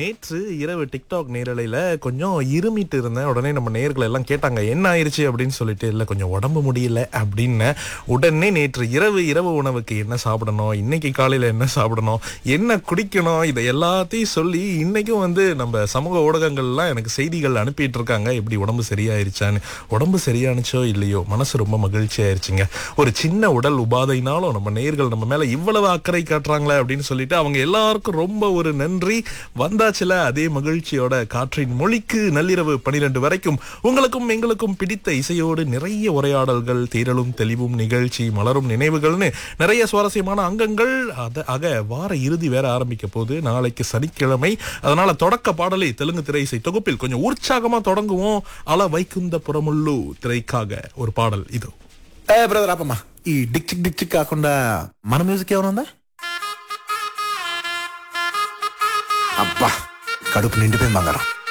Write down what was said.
நேற்று இரவு டிக்டாக் நேரலையில கொஞ்சம் இருமிட்டு இருந்தேன் உடனே நம்ம நேர்கள் எல்லாம் கேட்டாங்க என்ன ஆயிருச்சு அப்படின்னு சொல்லிட்டு இல்ல கொஞ்சம் உடம்பு முடியல அப்படின்னு உடனே நேற்று இரவு இரவு உணவுக்கு என்ன சாப்பிடணும் இன்னைக்கு காலையில என்ன சாப்பிடணும் என்ன குடிக்கணும் இதை எல்லாத்தையும் சொல்லி இன்னைக்கும் வந்து நம்ம சமூக ஊடகங்கள்லாம் எனக்கு செய்திகள் அனுப்பிட்டு இருக்காங்க இப்படி உடம்பு சரியாயிருச்சான்னு உடம்பு சரியானுச்சோ இல்லையோ மனசு ரொம்ப மகிழ்ச்சி ஆயிருச்சுங்க ஒரு சின்ன உடல் உபாதைனாலும் நம்ம நேர்கள் நம்ம மேல இவ்வளவு அக்கறை காட்டுறாங்களே அப்படின்னு சொல்லிட்டு அவங்க எல்லாருக்கும் ரொம்ப ஒரு நன்றி வந்தாச்சுல அதே மகிழ்ச்சியோட காற்றின் மொழிக்கு நள்ளிரவு பனிரெண்டு வரைக்கும் உங்களுக்கும் எங்களுக்கும் பிடித்த இசையோடு நிறைய உரையாடல்கள் தேரலும் தெளிவும் நிகழ்ச்சி மலரும் நினைவுகள்னு நிறைய சுவாரஸ்யமான அங்கங்கள் அத ஆக வார இறுதி வேற ஆரம்பிக்க போகுது நாளைக்கு சனிக்கிழமை அதனால தொடக்க பாடலை தெலுங்கு திரை இசை தொகுப்பில் கொஞ்சம் உற்சாகமா தொடங்குவோம் அல வைகுந்த புறமுள்ளு திரைக்காக ஒரு பாடல் இது ఏ బ్రదర్ ఆపమ్మా ఈ డిక్ చిక్ డిక్ చిక్ కాకుండా మన మ్యూజిక్ ఏమైనా ఉందా అబ్బా కడుపు నిండిపోయింది బంగారం